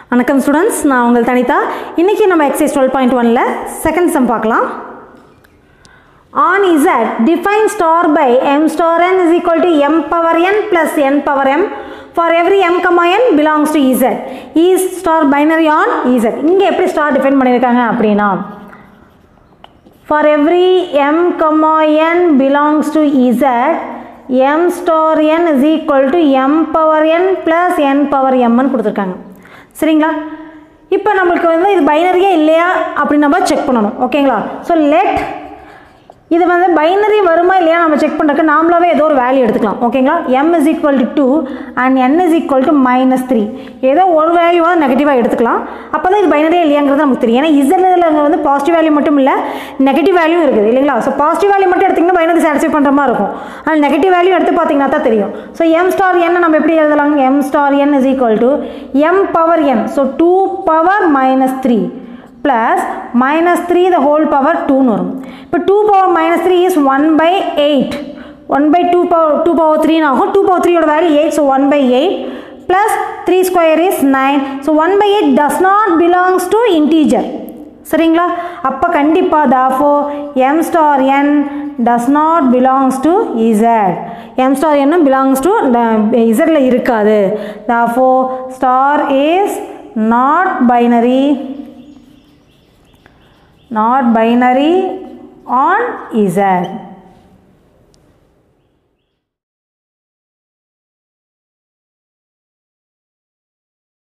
வணக்கம் ஸ்டூடெண்ட்ஸ் நான் உங்கள் தனிதா இன்றைக்கி நம்ம எக்ஸைஸ் டுவெல் பாயிண்ட் ஒனில் செகண்ட் சம் பார்க்கலாம் on z define star by m star n is equal to m power n plus n power m for every m comma n belongs to z is star binary on z இங்கே எப்படி star define பண்ணியிருக்காங்க அப்படின்னா for every m comma n belongs to z m star n is equal to m power n plus n power m ன்னு கொடுத்துருக்காங்க சரிங்களா இப்போ நம்மளுக்கு வந்து இது பைனரியே இல்லையா அப்படின்னு நம்ம செக் பண்ணணும் ஓகேங்களா ஸோ லெட் இது வந்து பைனரி வருமா இல்லையா நம்ம செக் பண்ணுறதுக்கு நாமளாவே ஏதோ ஒரு வேல்யூ எடுத்துக்கலாம் ஓகேங்களா m is equal to two and n is equal to minus three ஏதோ ஒரு வேல்யூவாக நெகட்டிவாக எடுத்துக்கலாம் அப்போ தான் இது பைனரியே இல்லையாங்கிறது நமக்கு தெரியும் ஏன்னா இதில் அங்கே வந்து பாசிட்டிவ் வேல்யூ மட்டும் இல்லை நெகட்டிவ் வேல்யூ இருக்குது இல்லைங்களா ஸோ பாசிட்டிவ் வேல்யூ மட்டும் எடுத்திங்கன்னா பைனரி சாட்டிஸ்ஃபை பண்ணுற மாதிரி இருக்கும் ஆனால் நெகட்டிவ் வேல்யூ எடுத்து பார்த்தீங்கன்னா தான் தெரியும் ஸோ எம் ஸ்டார் என் நம்ம எப்படி எழுதலாம் m star n is equal to m power n so two power minus three plus minus three the whole power டூன்னு வரும் இப்போ two power minus three is one by eight one by two power two power த்ரீன்னு ஆகும் two power த்ரீயோட value eight so one by eight plus three square is nine so one by eight does not belongs to integer சரிங்களா அப்போ கண்டிப்பாக தாஃபோ M star n does not belongs to z m star என்னும் belongs to இசட்டில் இருக்காது தாஃபோ star is not binary not binary on z